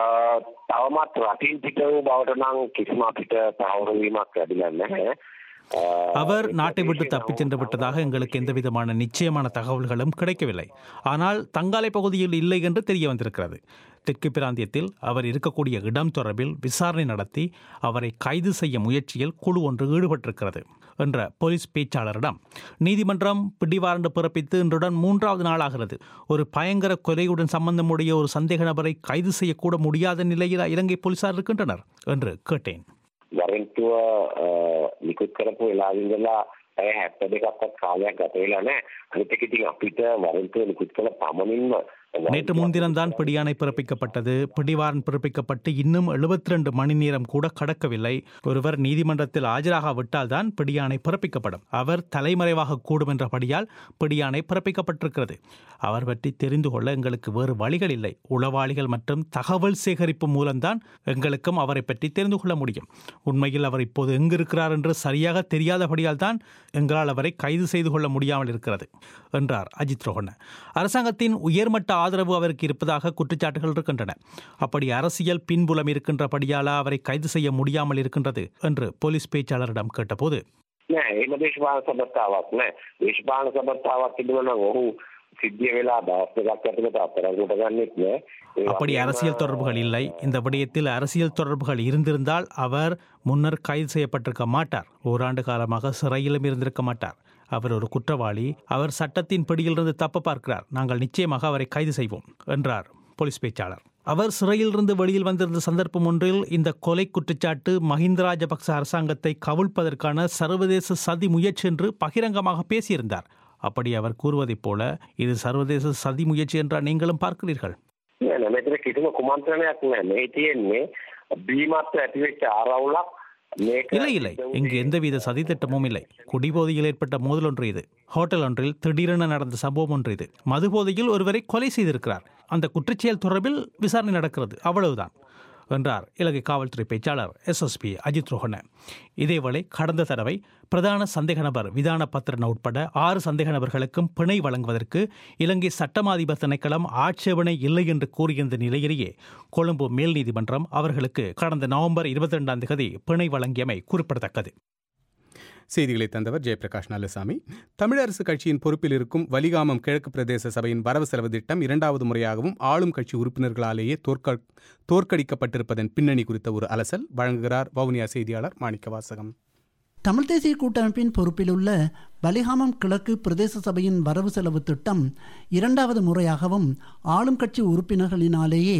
තවමත් රටින් පිට වූ බවට නම් කිසිම අපිට තහවුරු වීමක් ලැබිලා නැහැ. අ, அவர் நாட்டை விட்டு தப்பிச் சென்று விட்டதாக எங்களுக்கு எந்தவிதமான நிச்சயமான தகவல்களும் கிடைக்கவில்லை ஆனால் தங்காலை பகுதியில் இல்லை என்று தெரிய வந்திருக்கிறது தெற்கு பிராந்தியத்தில் அவர் இருக்கக்கூடிய இடம் தொடர்பில் விசாரணை நடத்தி அவரை கைது செய்ய முயற்சியில் குழு ஒன்று ஈடுபட்டிருக்கிறது என்ற போலீஸ் பேச்சாளரிடம் நீதிமன்றம் பிடிவாரண்டு பிறப்பித்து இன்றுடன் மூன்றாவது நாளாகிறது ஒரு பயங்கர கொலையுடன் சம்பந்தமுடைய ஒரு சந்தேக நபரை கைது செய்யக்கூட முடியாத நிலையில் இலங்கை போலீசார் இருக்கின்றனர் என்று கேட்டேன் වරෙන්තුව අ, නිකුත් කරපු වෙලාවින්දලා ඇය හැත්ත දෙකක්වත් කාලයක් ගත වෙලා නැහැ. අනිත් එක ඉතින් අපිට වරෙන්තුව නිකුත් කළ පමණින්ම நேற்று முன்தினம்தான் பிடியாணை பிறப்பிக்கப்பட்டது பிடிவாரன் பிறப்பிக்கப்பட்டு இன்னும் 72 மணி நேரம் கூட கடக்கவில்லை ஒருவர் நீதிமன்றத்தில் ஆஜராகாவிட்டால் தான் பிடியாணை பிறப்பிக்கப்படும் அவர் தலைமறைவாக கூடும் என்றபடியால் பிடியாணை பிறப்பிக்கப்பட்டிருக்கிறது அவர் பற்றி தெரிந்து கொள்ள எங்களுக்கு வேறு வழிகள் இல்லை உளவாளிகள் மற்றும் தகவல் சேகரிப்பு மூலம்தான் எங்களுக்கும் அவரை பற்றி தெரிந்து கொள்ள முடியும் உண்மையில் அவர் இப்போது எங்கிருக்கிறார் என்று சரியாக தெரியாதபடியால் தான் எங்களால் அவரை கைது செய்து கொள்ள முடியாமல் இருக்கிறது என்றார் அஜித் ரோஹன அரசாங்கத்தின் உயர்மட்ட ஆதரவு அவருக்கு இருப்பதாக குற்றச்சாட்டுகள் இருக்கின்றன அப்படி அரசியல் பின்புலம் இருக்கின்றபடியாலா அவரை கைது செய்ய முடியாமல் இருக்கின்றது என்று போலீஸ் பேச்சாளரிடம் கேட்டபோது නෑ එහෙම දේශපාලන සබත්තාවක් නෑ. දේශපාලන සබත්තාවක් තිබුණා නම් ඔහු සිද්ධිය වෙලා දවස් දෙකක් ඇතුළත අත්අඩංගුවට ගන්නෙත් නෑ. ඒ அப்படி වගේම, அரசியல் தொடர்புகள் இல்லை இந்த விடயத்தில் அரசியல் தொடர்புகள் இருந்திருந்தால் அவர் முன்னர் கைது செய்யப்பட்டிருக்க மாட்டார் ஓராண்டு காலமாக சிறையிலும் இருந்திருக்க மாட்டார் அவர் ஒரு குற்றவாளி அவர் சட்டத்தின் பிடியிலிருந்து தப்ப பார்க்கிறார் நாங்கள் நிச்சயமாக அவரை கைது செய்வோம் என்றார் போலீஸ் பேச்சாளர் அவர் சிறையிலிருந்து வெளியில் வந்திருந்த சந்தர்ப்பம் ஒன்றில் இந்த கொலை குற்றச்சாட்டு மஹிந்த ராஜபக்ச அரசாங்கத்தை கவிழ்ப்பதற்கான சர்வதேச சதி முயற்சி என்று பகிரங்கமாக பேசியிருந்தார் அப்படி அவர் கூறுவதைப் போல இது சர்வதேச சதி முயற்சி என்றால் நீங்களும் பார்க்கிறீர்கள் නෑ නෑ මෙතන කිසිම කුමන්ත්‍රණයක් නෑ. මේ තියෙන්නේ බීමත් ඇතිවෙච්ච ආරවුලක් මේක இல்லை இல்லை இங்கு எந்தவித சதித்திட்டமும் இல்லை குடிபோதையில் ஏற்பட்ட மோதல் ஒன்று இது ஹோட்டல் ஒன்றில் திடீரென நடந்த சம்பவம் ஒன்று இது மதுபோதையில் ஒருவரை கொலை செய்திருக்கிறார் அந்த குற்றச்செயல் தொடர்பில் விசாரணை நடக்கிறது அவ்வளவுதான் என்றார் இலங்கை காவல்துறை பேச்சாளர் எஸ்எஸ்பி அஜித் ரோஹன இதேவேளை கடந்த தடவை பிரதான சந்தேக நபர் விதான பத்திரன் உட்பட ஆறு சந்தேக நபர்களுக்கும் பிணை வழங்குவதற்கு இலங்கை சட்டமா அதிபர் திணைக்களம் ஆட்சேபனை இல்லை என்று கூறியிருந்த நிலையிலேயே கொழும்பு மேல் நீதிமன்றம் அவர்களுக்கு கடந்த நவம்பர் இருபத்தி ரெண்டாம் தேதி பிணை வழங்கியமை குறிப்பிடத்தக்கது செய்திகளை தந்தவர் ஜெயபிரகாஷ் நல்லசாமி தமிழரசு கட்சியின் பொறுப்பில் இருக்கும் வலிகாமம் கிழக்கு பிரதேச சபையின் வரவு செலவு திட்டம் இரண்டாவது முறையாகவும் ஆளும் கட்சி உறுப்பினர்களாலேயே தோற்க தோற்கடிக்கப்பட்டிருப்பதன் பின்னணி குறித்த ஒரு அலசல் வழங்குகிறார் வவுனியா செய்தியாளர் மாணிக்கவாசகம் தமிழ் தேசிய கூட்டமைப்பின் பொறுப்பிலுள்ள பலிகாமம் கிழக்கு பிரதேச சபையின் வரவு செலவு திட்டம் இரண்டாவது முறையாகவும் ஆளும் கட்சி உறுப்பினர்களினாலேயே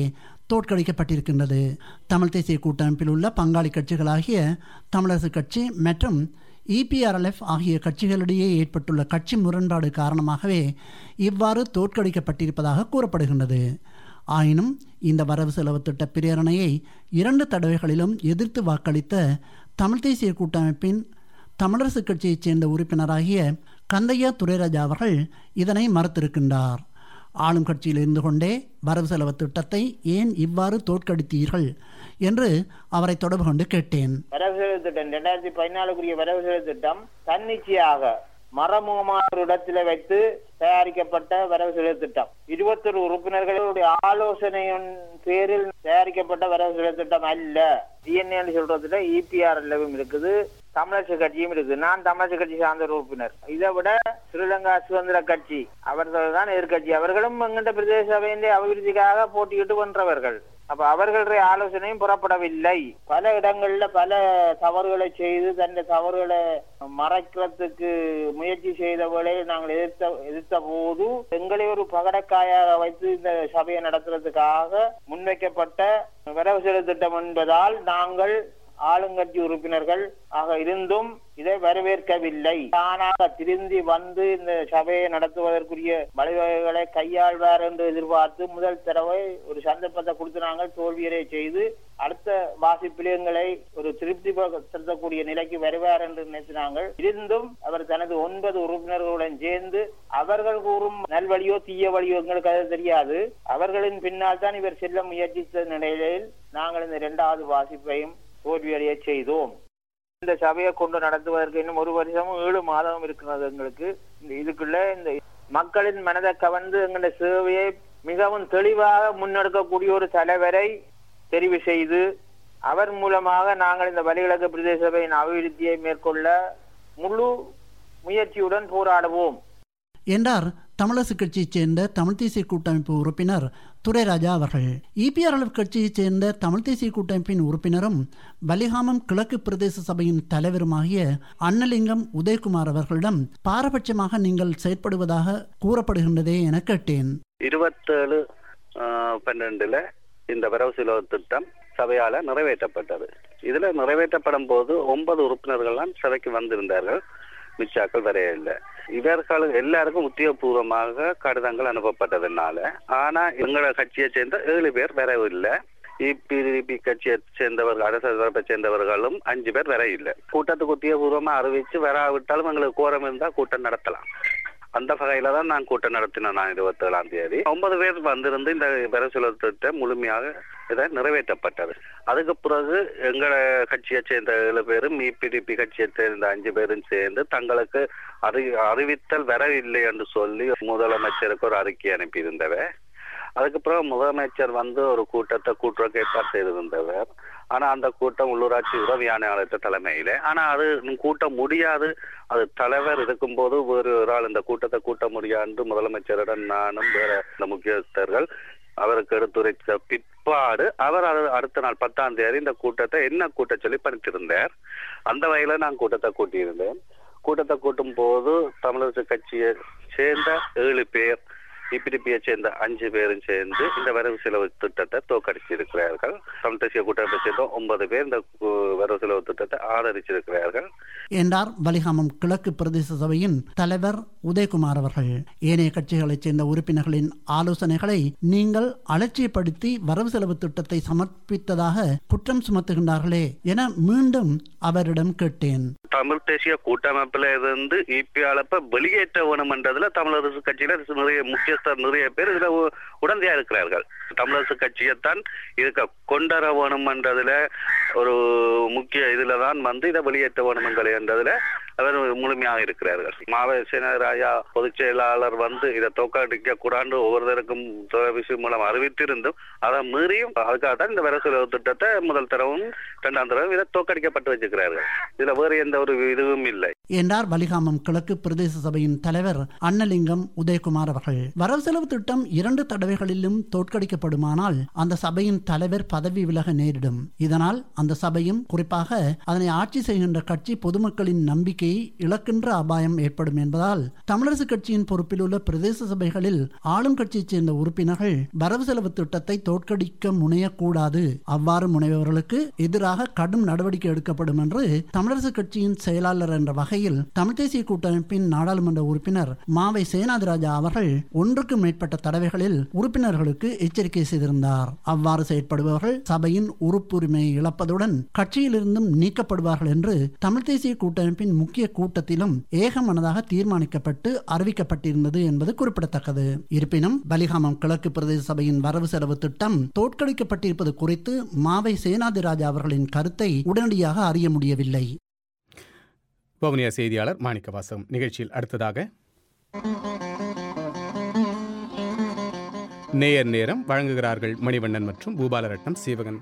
தோற்கடிக்கப்பட்டிருக்கின்றது தமிழ் தேசிய கூட்டமைப்பில் உள்ள பங்காளி கட்சிகளாகிய தமிழரசு கட்சி மற்றும் இபிஆர்எல்எஃப் ஆகிய கட்சிகளிடையே ஏற்பட்டுள்ள கட்சி முரண்பாடு காரணமாகவே இவ்வாறு தோற்கடிக்கப்பட்டிருப்பதாக கூறப்படுகின்றது ஆயினும் இந்த வரவு செலவு திட்ட பிரேரணையை இரண்டு தடவைகளிலும் எதிர்த்து வாக்களித்த தமிழ் தேசிய கூட்டமைப்பின் தமிழரசு கட்சியைச் சேர்ந்த உறுப்பினராகிய கந்தையா துரைராஜா அவர்கள் இதனை மறுத்திருக்கின்றார் ஆளும் கட்சியில் இருந்து கொண்டே வரவு செலவு திட்டத்தை ஏன் இவ்வாறு தோற்கடித்தீர்கள் என்று அவரை தொடர்பு கொண்டு கேட்டேன் வரவு செலவு திட்டம் இரண்டாயிரத்தி பதினாலுக்குரிய வரவு செலவு திட்டம் தன்னிச்சையாக மறைமுகமான ஒரு இடத்துல வைத்து தயாரிக்கப்பட்ட வரவு செலவு திட்டம் இருபத்தொரு உறுப்பினர்களுடைய ஆலோசனையின் பேரில் தயாரிக்கப்பட்ட வரவு செலவு திட்டம் அல்ல டிஎன்ஏ சொல்றதுல இபிஆர் லெவும் இருக்குது தமிழரசு கட்சியும் இருக்குது நான் தமிழரசு கட்சி சார்ந்த ஒரு உறுப்பினர் இதை விட ஸ்ரீலங்கா சுதந்திர கட்சி அவர்கள் தான் எதிர்கட்சி அவர்களும் எங்கிட்ட பிரதேச சபையின் அபிவிருத்திக்காக போட்டியிட்டு வென்றவர்கள் அப்ப அவர்களுடைய ஆலோசனையும் புறப்படவில்லை பல இடங்கள்ல பல தவறுகளை செய்து தன்னை தவறுகளை மறைக்கிறதுக்கு முயற்சி செய்த வேளையில் நாங்கள் எதிர்த்த எதிர்த்த போது எங்களை ஒரு பகடக்காயாக வைத்து இந்த சபையை நடத்துறதுக்காக முன்வைக்கப்பட்ட வரவு செலவு திட்டம் என்பதால் நாங்கள் ஆளுங்கட்சி உறுப்பினர்கள் ஆக இருந்தும் இதை வரவேற்கவில்லை தானாக திருந்தி வந்து இந்த சபையை நடத்துவதற்குரிய வழிவகைகளை கையாள்வார் என்று எதிர்பார்த்து முதல் தடவை ஒரு சந்தர்ப்பத்தை கொடுத்து நாங்கள் தோல்வியரை செய்து அடுத்த வாசிப்பில் எங்களை ஒரு திருப்தி செலுத்தக்கூடிய நிலைக்கு வருவார் என்று நினைத்தினாங்கள் இருந்தும் அவர் தனது ஒன்பது உறுப்பினர்களுடன் சேர்ந்து அவர்கள் கூறும் நல்வழியோ தீய வழியோ எங்களுக்கு அது தெரியாது அவர்களின் பின்னால் தான் இவர் செல்ல முயற்சித்த நிலையில் நாங்கள் இந்த இரண்டாவது வாசிப்பையும் தோல்வியடைய செய்தோம் இந்த சபையை கொண்டு நடத்துவதற்கு இன்னும் ஒரு வருஷமும் ஏழு மாதமும் இருக்கிறது எங்களுக்கு இந்த இதுக்குள்ள இந்த மக்களின் மனதை கவர்ந்து எங்களுடைய சேவையை மிகவும் தெளிவாக முன்னெடுக்கக்கூடிய ஒரு தலைவரை தெரிவு செய்து அவர் மூலமாக நாங்கள் இந்த வலிகிழக்கு பிரதேச சபையின் அபிவிருத்தியை மேற்கொள்ள முழு முயற்சியுடன் போராடுவோம் என்றார் தமிழரசு கட்சியைச் சேர்ந்த தமிழ் தேசிய கூட்டமைப்பு உறுப்பினர் துரைராஜா அவர்கள் இபிஆர்எல்எஃப் கட்சியைச் சேர்ந்த தமிழ் தேசிய கூட்டமைப்பின் உறுப்பினரும் பலிகாமம் கிழக்கு பிரதேச சபையின் தலைவருமாகிய அன்னலிங்கம் உதயகுமார் அவர்களிடம் பாரபட்சமாக நீங்கள் செயற்படுவதாக கூறப்படுகின்றதே என கேட்டேன் இருபத்தேழு பன்னெண்டுல இந்த வரவு செலவு திட்டம் சபையால நிறைவேற்றப்பட்டது இதுல நிறைவேற்றப்படும் போது ஒன்பது உறுப்பினர்கள்லாம் சபைக்கு வந்திருந்தார்கள் மிச்சாக்கள் வரைய இல்லை இவர்கள் எல்லாருக்கும் உத்தியோகபூர்வமாக கடிதங்கள் அனுப்பப்பட்டதுனால ஆனா எங்களோட கட்சியை சேர்ந்த ஏழு பேர் வரவில்லை இபிடிபி கட்சியை சேர்ந்தவர்கள் அரசு தரப்பை சேர்ந்தவர்களும் அஞ்சு பேர் வர இல்லை கூட்டத்துக்கு உத்தியோகபூர்வமா அறிவிச்சு வராவிட்டாலும் எங்களுக்கு கோரம் இருந்தா கூட்டம் நடத்தலாம் அந்த வகையில தான் நான் கூட்டம் நடத்தினேன் நான் இருபத்தி ஏழாம் தேதி ஒன்பது பேர் வந்திருந்து இந்த பெருசுல திட்டம் முழுமையாக இதை நிறைவேற்றப்பட்டது அதுக்கு பிறகு எங்களை கட்சியை சேர்ந்த ஏழு பேரும் இபிடிபி கட்சியை சேர்ந்த அஞ்சு பேரும் சேர்ந்து தங்களுக்கு அறி அறிவித்தல் வரவில்லை என்று சொல்லி முதலமைச்சருக்கு ஒரு அறிக்கை அனுப்பியிருந்தவர் அதுக்கு பிறகு முதலமைச்சர் வந்து ஒரு கூட்டத்தை கூட்டுறக்கு ஏற்பாடு செய்திருந்தவர் ஆனா அந்த கூட்டம் உள்ளூராட்சி உதவி ஆணையாளர் தலைமையில ஆனா அது கூட்ட முடியாது அது தலைவர் இருக்கும்போது ஒரு ஒரு ஆள் இந்த கூட்டத்தை கூட்ட முடியாது முதலமைச்சருடன் நானும் வேற இந்த முக்கியஸ்தர்கள் அவருக்கு எடுத்துரைத்த பிற்பாடு அவர் அடுத்த நாள் பத்தாம் தேதி இந்த கூட்டத்தை என்ன கூட்ட சொல்லி பணித்திருந்தார் அந்த வகையில நான் கூட்டத்தை கூட்டியிருந்தேன் கூட்டத்தை கூட்டும் போது தமிழரசு கட்சியை சேர்ந்த ஏழு பேர் இபிடிபியை சேர்ந்த அஞ்சு பேரும் சேர்ந்து இந்த வரவு செலவு திட்டத்தை தோக்கடிச்சிருக்கிறார்கள் தமிழ் தேசிய கூட்டமைப்பை சேர்ந்த ஒன்பது பேர் இந்த வரவு செலவு திட்டத்தை ஆதரிச்சிருக்கிறார்கள் என்றார் பலிகாமம் கிழக்கு பிரதேச சபையின் தலைவர் உதயகுமார் அவர்கள் ஏனைய கட்சிகளைச் சேர்ந்த உறுப்பினர்களின் ஆலோசனைகளை நீங்கள் அலட்சியப்படுத்தி வரவு செலவு திட்டத்தை சமர்ப்பித்ததாக குற்றம் சுமத்துகின்றார்களே என மீண்டும் அவரிடம் கேட்டேன் தமிழ் தேசிய கூட்டமைப்புல இருந்து இபிஆலப்ப வெளியேற்ற வேணும்ன்றதுல தமிழரசு கட்சியில நிறைய முக்கியஸ்தர் நிறைய பேர் இதுல உடந்தையா இருக்கிறார்கள் தமிழரசு கட்சியைத்தான் இதுக்கு கொண்டர வேணும்ன்றதுல ஒரு முக்கிய இதுல தான் வந்து இதை வெளியேற்ற வேணும்கள் என்றதுல அவர் முழுமையாக இருக்கிறார்கள் மாவ சேனராயா பொதுச் செயலாளர் வந்து இதை தோக்கடிக்க கூடாண்டு ஒவ்வொருத்தருக்கும் தொலைபேசி மூலம் அறிவித்திருந்தும் அதை மீறியும் அதுக்காக தான் இந்த வரவு செலவு திட்டத்தை முதல் தரவும் இரண்டாம் தரவும் இதை தோக்கடிக்கப்பட்டு வச்சிருக்கிறார்கள் இதுல வேறு எந்த ஒரு இதுவும் இல்லை என்றார் வலிகாமம் கிழக்கு பிரதேச சபையின் தலைவர் அன்னலிங்கம் உதயகுமார் அவர்கள் வரவு செலவு திட்டம் இரண்டு தடவைகளிலும் தோற்கடிக்கப்படுமானால் அந்த சபையின் தலைவர் பதவி விலக நேரிடும் இதனால் அந்த சபையும் குறிப்பாக அதனை ஆட்சி செய்கின்ற கட்சி பொதுமக்களின் நம்பிக்கையை இழக்கின்ற அபாயம் ஏற்படும் என்பதால் தமிழரசு கட்சியின் பொறுப்பில் உள்ள பிரதேச சபைகளில் ஆளும் கட்சியைச் சேர்ந்த உறுப்பினர்கள் வரவு செலவு திட்டத்தை தோற்கடிக்க முனையக்கூடாது அவ்வாறு முனைவர்களுக்கு எதிராக கடும் நடவடிக்கை எடுக்கப்படும் என்று தமிழரசு கட்சியின் செயலாளர் என்ற வகையில் தமிழ் தேசிய கூட்டமைப்பின் நாடாளுமன்ற உறுப்பினர் மாவை சேனாதிராஜா அவர்கள் ஒன்றுக்கும் மேற்பட்ட தடவைகளில் உறுப்பினர்களுக்கு எச்சரிக்கை செய்திருந்தார் அவ்வாறு செயற்படுபவர்கள் சபையின் உறுப்புரிமையை இழப்பதுடன் கட்சியிலிருந்தும் நீக்கப்படுவார்கள் என்று தமிழ் தேசிய கூட்டமைப்பின் முக்கிய கூட்டத்திலும் ஏகமனதாக தீர்மானிக்கப்பட்டு அறிவிக்கப்பட்டிருந்தது என்பது குறிப்பிடத்தக்கது இருப்பினும் பலிகாமம் கிழக்கு பிரதேச சபையின் வரவு செலவு திட்டம் தோற்கடிக்கப்பட்டிருப்பது குறித்து மாவை சேனாதிராஜா அவர்களின் கருத்தை உடனடியாக அறிய முடியவில்லை வவுனியா செய்தியாளர் மாணிக்கவாசம் நிகழ்ச்சியில் அடுத்ததாக நேயர் நேரம் வழங்குகிறார்கள் மணிவண்ணன் மற்றும் பூபாலரட்னம் சீவகன்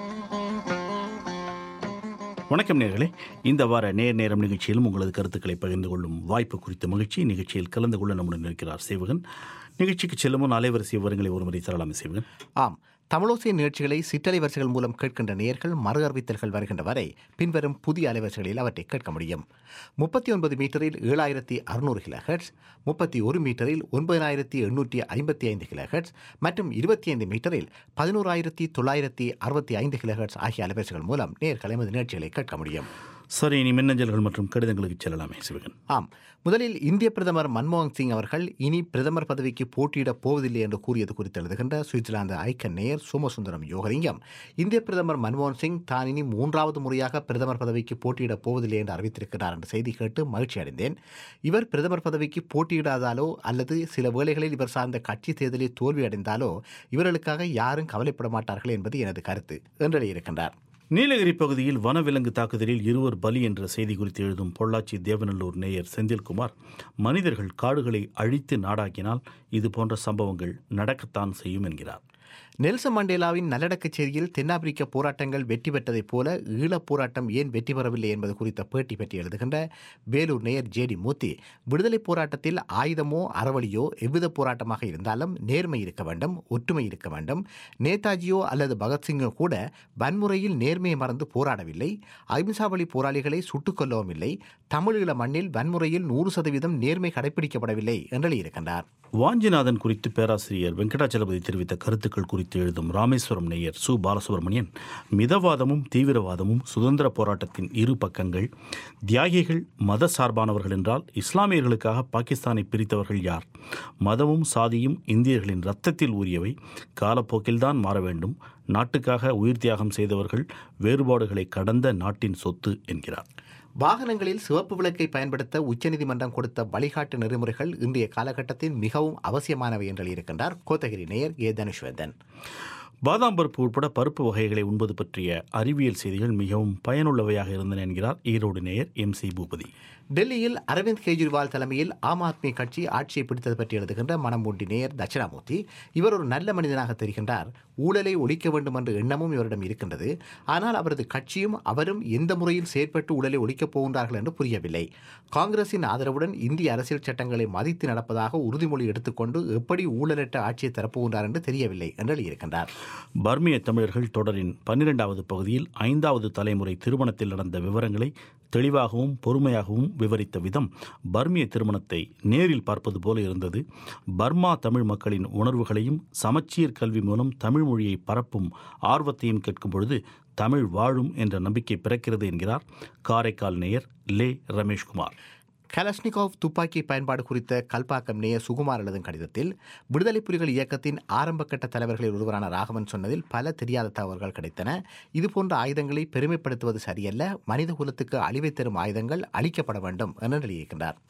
வணக்கம் நேர்களே இந்த வார நேர் நேரம் நிகழ்ச்சியிலும் உங்களது கருத்துக்களை பகிர்ந்து கொள்ளும் வாய்ப்பு குறித்த மகிழ்ச்சி நிகழ்ச்சியில் கலந்து கொள்ள நம்முடன் இருக்கிறார் சேவகன் நிகழ்ச்சிக்கு செல்லும் முன் அலைவரிசை விவரங்களை ஒருமுறை தரலாம் சேவகன் ஆம் தமிழோசை நிகழ்ச்சிகளை சிற்றலைவரிசைகள் மூலம் கேட்கின்ற நேயர்கள் மறு அறிவித்தல்கள் வருகின்ற வரை பின்வரும் புதிய அலைவரிசைகளில் அவற்றை கேட்க முடியும் முப்பத்தி ஒன்பது மீட்டரில் ஏழாயிரத்தி அறுநூறு கிலோஹெட்ஸ் முப்பத்தி ஒரு மீட்டரில் ஒன்பதாயிரத்தி எண்ணூற்றி ஐம்பத்தி ஐந்து கிலோஹெட்ஸ் மற்றும் இருபத்தி ஐந்து மீட்டரில் பதினோராயிரத்தி தொள்ளாயிரத்தி அறுபத்தி ஐந்து கிலோஹெட்ஸ் ஆகிய அலைவரிசைகள் மூலம் நேர்கள் எமது நிகழ்ச்சிகளை கேட்க முடியும் சரி இனி மின்னஞ்சல்கள் மற்றும் கடிதங்களுக்கு செல்லலாமே சிவகன் ஆம் முதலில் இந்திய பிரதமர் மன்மோகன் சிங் அவர்கள் இனி பிரதமர் பதவிக்கு போட்டியிடப் போவதில்லை என்று கூறியது குறித்து எழுதுகின்ற சுவிட்சர்லாந்து ஐக்கன் நேயர் சோமசுந்தரம் யோகலிங்கம் இந்திய பிரதமர் மன்மோகன் சிங் தான் இனி மூன்றாவது முறையாக பிரதமர் பதவிக்கு போட்டியிடப் போவதில்லை என்று அறிவித்திருக்கிறார் என்ற செய்தி கேட்டு மகிழ்ச்சி அடைந்தேன் இவர் பிரதமர் பதவிக்கு போட்டியிடாதாலோ அல்லது சில வேளைகளில் இவர் சார்ந்த கட்சி தேர்தலில் தோல்வி அடைந்தாலோ இவர்களுக்காக யாரும் கவலைப்பட மாட்டார்கள் என்பது எனது கருத்து என்று எழுதியிருக்கின்றார் நீலகிரி பகுதியில் வனவிலங்கு தாக்குதலில் இருவர் பலி என்ற செய்தி குறித்து எழுதும் பொள்ளாச்சி தேவநல்லூர் நேயர் செந்தில்குமார் மனிதர்கள் காடுகளை அழித்து நாடாக்கினால் இது போன்ற சம்பவங்கள் நடக்கத்தான் செய்யும் என்கிறார் நெல்சன் மண்டேலாவின் நல்லடக்க செய்தியில் தென்னாப்பிரிக்க போராட்டங்கள் வெற்றி பெற்றதைப் போல ஈழப் போராட்டம் ஏன் வெற்றி பெறவில்லை என்பது குறித்த பேட்டி பற்றி எழுதுகின்ற வேலூர் நேயர் ஜேடி மூர்த்தி விடுதலை போராட்டத்தில் ஆயுதமோ அறவழியோ எவ்வித போராட்டமாக இருந்தாலும் நேர்மை இருக்க வேண்டும் ஒற்றுமை இருக்க வேண்டும் நேதாஜியோ அல்லது பகத்சிங்கோ கூட வன்முறையில் நேர்மையை மறந்து போராடவில்லை அகிம்சா வழி போராளிகளை சுட்டுக் கொல்லவும் இல்லை தமிழீழ மண்ணில் வன்முறையில் நூறு சதவீதம் நேர்மை கடைபிடிக்கப்படவில்லை என்று எழுதியிருக்கின்றார் வாஞ்சிநாதன் குறித்து பேராசிரியர் வெங்கடாச்சலபதி தெரிவித்த கருத்துக்கள் குறித்து எழுதும் ராமேஸ்வரம் நேயர் சு பாலசுப்ரமணியன் மிதவாதமும் தீவிரவாதமும் சுதந்திர போராட்டத்தின் இரு பக்கங்கள் தியாகிகள் மத சார்பானவர்கள் என்றால் இஸ்லாமியர்களுக்காக பாகிஸ்தானை பிரித்தவர்கள் யார் மதமும் சாதியும் இந்தியர்களின் ரத்தத்தில் ஊறியவை காலப்போக்கில்தான் மாற வேண்டும் நாட்டுக்காக உயிர் தியாகம் செய்தவர்கள் வேறுபாடுகளை கடந்த நாட்டின் சொத்து என்கிறார் வாகனங்களில் சிவப்பு விளக்கை பயன்படுத்த உச்சநீதிமன்றம் கொடுத்த வழிகாட்டு நெறிமுறைகள் இன்றைய காலகட்டத்தில் மிகவும் அவசியமானவை என்று இருக்கின்றார் கோத்தகிரி நேயர் ஏ தனுஷ்வர்தன் பாதாம் பருப்பு உட்பட பருப்பு வகைகளை உண்பது பற்றிய அறிவியல் செய்திகள் மிகவும் பயனுள்ளவையாக இருந்தன என்கிறார் ஈரோடு நேயர் எம் சி பூபதி டெல்லியில் அரவிந்த் கெஜ்ரிவால் தலைமையில் ஆம் ஆத்மி கட்சி ஆட்சியை பிடித்தது பற்றி எழுதுகின்ற மனமூண்டி நேயர் தட்சிணாமூர்த்தி இவர் ஒரு நல்ல மனிதனாக தெரிகின்றார் ஊழலை ஒழிக்க வேண்டும் என்ற எண்ணமும் இவரிடம் இருக்கின்றது ஆனால் அவரது கட்சியும் அவரும் எந்த முறையில் செயற்பட்டு ஊழலை ஒழிக்கப் போகின்றார்கள் என்று புரியவில்லை காங்கிரசின் ஆதரவுடன் இந்திய அரசியல் சட்டங்களை மதித்து நடப்பதாக உறுதிமொழி எடுத்துக்கொண்டு எப்படி ஊழலற்ற ஆட்சியை தரப்போகின்றார் என்று தெரியவில்லை என்று எழுதியிருக்கின்றார் பர்மிய தமிழர்கள் தொடரின் பன்னிரெண்டாவது பகுதியில் ஐந்தாவது தலைமுறை திருமணத்தில் நடந்த விவரங்களை தெளிவாகவும் பொறுமையாகவும் விவரித்த விதம் பர்மிய திருமணத்தை நேரில் பார்ப்பது போல இருந்தது பர்மா தமிழ் மக்களின் உணர்வுகளையும் சமச்சீர் கல்வி மூலம் தமிழ் மொழியை பரப்பும் ஆர்வத்தையும் கேட்கும் பொழுது தமிழ் வாழும் என்ற நம்பிக்கை பிறக்கிறது என்கிறார் காரைக்கால் நேயர் லே ரமேஷ்குமார் கலஷ்னிகோவ் துப்பாக்கி பயன்பாடு குறித்த கல்பாக்கம் நேய சுகுமார் எழுதும் கடிதத்தில் விடுதலை புலிகள் இயக்கத்தின் ஆரம்பகட்ட தலைவர்களில் ஒருவரான ராகவன் சொன்னதில் பல தெரியாத தகவல்கள் கிடைத்தன இதுபோன்ற ஆயுதங்களை பெருமைப்படுத்துவது சரியல்ல மனித குலத்துக்கு அழிவை தரும் ஆயுதங்கள் அழிக்கப்பட வேண்டும் என்று எழுதியிருக்கின்றார்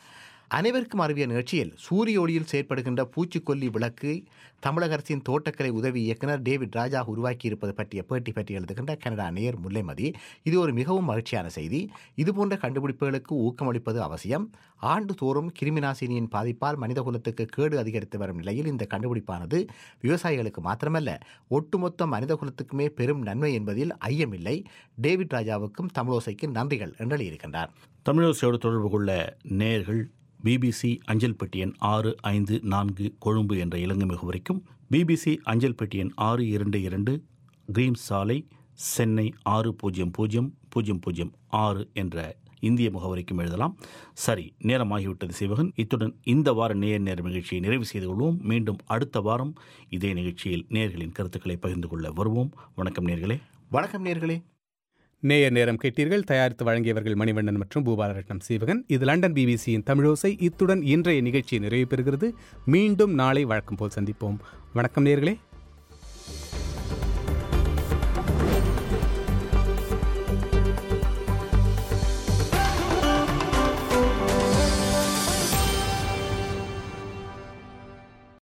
அனைவருக்கும் அறிவிய நிகழ்ச்சியில் சூரிய ஒளியில் செயற்படுகின்ற பூச்சிக்கொல்லி விளக்கு தமிழக அரசின் தோட்டக்கலை உதவி இயக்குனர் டேவிட் ராஜா உருவாக்கியிருப்பது பற்றிய பேட்டி பற்றி எழுதுகின்ற கனடா நேயர் முல்லைமதி இது ஒரு மிகவும் மகிழ்ச்சியான செய்தி இதுபோன்ற கண்டுபிடிப்புகளுக்கு ஊக்கமளிப்பது அவசியம் ஆண்டுதோறும் கிருமிநாசினியின் பாதிப்பால் மனிதகுலத்துக்கு கேடு அதிகரித்து வரும் நிலையில் இந்த கண்டுபிடிப்பானது விவசாயிகளுக்கு மாத்திரமல்ல ஒட்டுமொத்த மனிதகுலத்துக்குமே பெரும் நன்மை என்பதில் ஐயமில்லை டேவிட் ராஜாவுக்கும் தமிழோசைக்கு நன்றிகள் என்று எழுதியிருக்கின்றார் தமிழோசையோடு தொடர்பு கொள்ள நேயர்கள் பிபிசி அஞ்சல் பெட்டி எண் ஆறு ஐந்து நான்கு கொழும்பு என்ற இலங்கை முகவரிக்கும் பிபிசி அஞ்சல் பெட்டி எண் ஆறு இரண்டு இரண்டு கிரீம் சாலை சென்னை ஆறு பூஜ்ஜியம் பூஜ்ஜியம் பூஜ்ஜியம் பூஜ்ஜியம் ஆறு என்ற இந்திய முகவரிக்கும் எழுதலாம் சரி நேரமாகிவிட்டது சிவகன் இத்துடன் இந்த வார நேர் நேர நிகழ்ச்சியை நிறைவு செய்து கொள்வோம் மீண்டும் அடுத்த வாரம் இதே நிகழ்ச்சியில் நேர்களின் கருத்துக்களை பகிர்ந்து கொள்ள வருவோம் வணக்கம் நேர்களே வணக்கம் நேர்களே நேயர் நேரம் கேட்டீர்கள் தயாரித்து வழங்கியவர்கள் மணிவண்ணன் மற்றும் பூபாலரட்னம் சீவகன் இது லண்டன் பிபிசியின் தமிழோசை இத்துடன் இன்றைய நிகழ்ச்சி நிறைவு பெறுகிறது மீண்டும் நாளை வழக்கம் போல் சந்திப்போம் வணக்கம் நேர்களே